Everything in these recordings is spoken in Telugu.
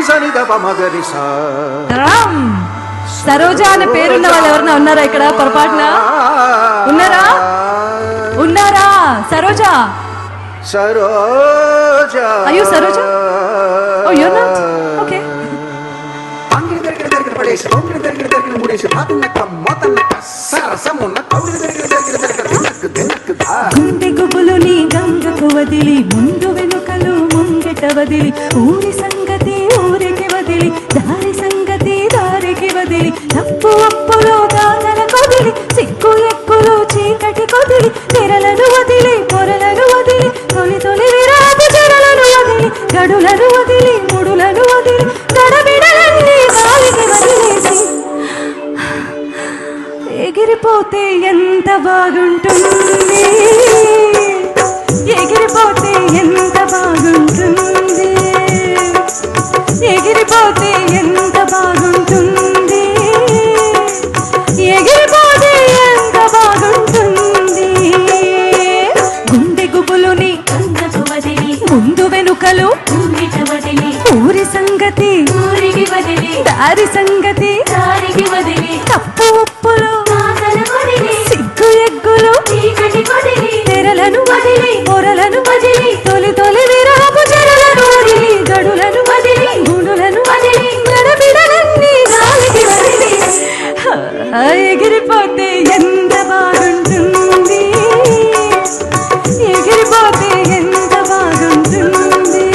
సని దప మగరి సా రామ్ సరోజ అనే పేరున్న వాళ్ళు ఎవరన్నా ఉన్నారా ఇక్కడ పొరపాటున ఉన్నారా ఉన్నారా Saroja Saroja Are you Saroja? Oh you not okay అంగిడి దరిగిడి దరిగిడి పడేసి తొంగిడి దరిగిడి దరిగిడి ముడేసి తాతన్నక్క మోతన్నక్క సరసమున్న కౌగిడి దరిగిడి దరిగిడి దరిగిడి దినక్కు దినక్కు దా గుండె గుబులు నీ గంగకు వదిలి ముందు వెనుకలు ముంగెట వదిలి ఊరి సంగతి ఊరికి వదిలి దారి సంగతి దారికి వదిలి తప్పు అప్పులు దాతల కొదిలి సిగ్గు ఎక్కులు చీకటి కొదిలి తెరలను వదిలి పొరలను వదిలి తొలి తొలి విరాపు చెరలను వదిలి గడులను వదిలి ముడులను వదిలి గడబిడలన్నీ గాలికి వదిలేసి ఎగిరిపోతే ఎంత బాగుంటుంది ఎగిరిపోతే ఎంత బాగుంటుంది ఎగిరిపోతే ఎంత బాగుంటుంది ఎగిరిపోతే ఎంత బాగుంటుంది గుండె గుబులుని కన్నకు వదిలి ముందు వెనుకలు ఊరిట వదిలి ఊరి సంగతి ఊరికి వదిలి దారి సంగతి దారికి వదిలి తప్పు ఉప్పులు ఆశల వదిలి సిగ్గు ఎగ్గులు చీకటి వదిలి తెరలను వదిలి పొరలను వదిలి తొలి తొలి విరాపు చెరలను వదిలి గడులను వదిలి గుడులను వదిలి గడబిడలన్నీ గాలికి వదిలి ఆ, ఎగిరిపోతే ఎంత బాగుంటుంది ఎగిరిపోతే ఎంత బాగుంటుంది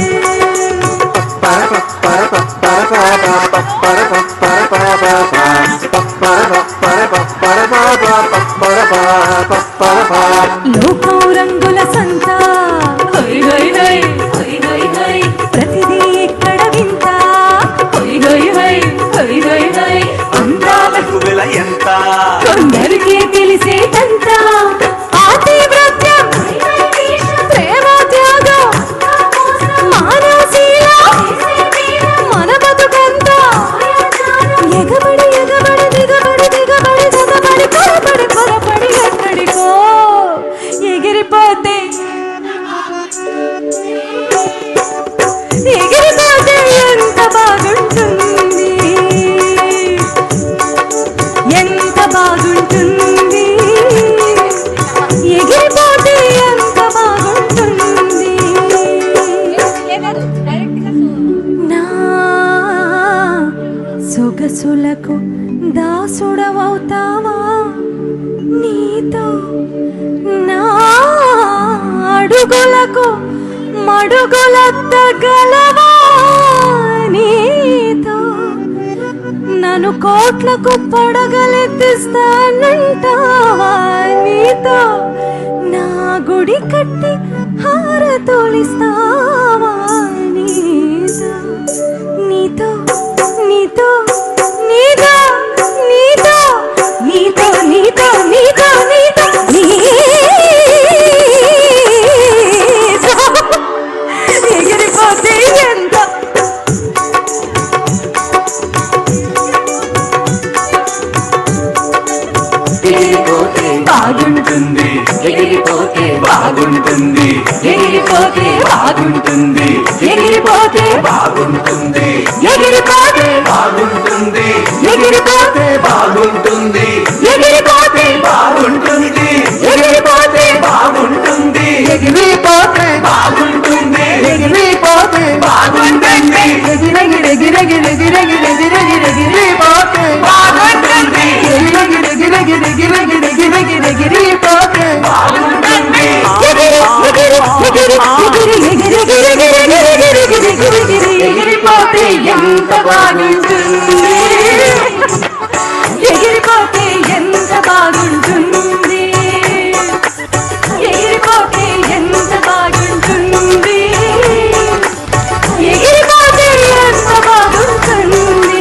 లోకం రంగుల సంత హొయ్ హొయ్ హొయ్ హొయ్ హొయ్ హొయ్ ప్రతిదీ ఇక్కడ వింత హొయ్ హొయ్ హొయ్ హొయ్ హొయ్ హొయ్ అందాలకు వెల ఎంత కొందరికి తెలిసేటంత ఆతివ్రత్యం ప్రేమ త్యాగం మానవశీల మన బతుకంత ఎగబడి ఎగబడి దిగబడి దిగబడి దిగబడి పొరపడి పొరపడి ఎక్కడికో ఎగిరిపోతే ఎగిరిపోతే ఎంత బాగుంటుంది ఎంత బాగుంటుంది ఎగిరిపోతే ఎంత బాగుంటుంది నా సొగసులకు దాసుడవవుతావా నీతో నా అడుగులకు మడుగులెత్తగలవా నీతో నన్ను కోట్లకు పడగలెత్తిస్తానంటావా నీతో నా గుడి కట్టి హారతోలిస్తావా నీతో నీతో నీతో నీతో నీతో నీతో నీతో నీతో నీతో నీతో ఎగిరిపోతే ఎంత ఎగిరిపోతే బాగుంటుంది ఎగిరిపోతే బాగుంటుంది ఎగిరిపోతే బాగుంటుంది ఎగిరిపోతే బాగుంటుంది ఎగిరిపోతే బాగుంటుంది ఎగిరిపోతే బాగుంటుంది ఎగిరిపోతే బాగుంటుంది ఎగిరిపోతే బాగుంటుంది ఎగిరిపోతే బాగుంటుంది ఎగిరిపోతే బాగుంటుంది ఎగిరిపోతే బాగుంటుంది ఎగిరిపోతే బాగుంటుంది ఎగిరిపోతే ఎంత బాగుంటుంది ఎగిరిపోతే ఎంత బాగుంటుంది ఎగిరిపోతే ఎంత బాగుంటుంది ఎగిరిపోతే ఎంత బాగుంటుంది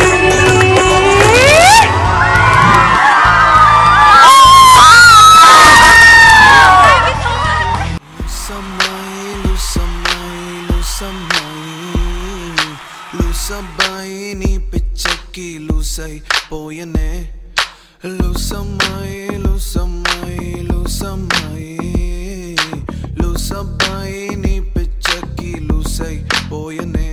Lusamay, lusamay, lusamay Lusabay నీ పిచ్చకి లూసై పోయనే లుసమై లుసమై లుసమై లుసబై నీ పిచ్చకి లూసై పోయనే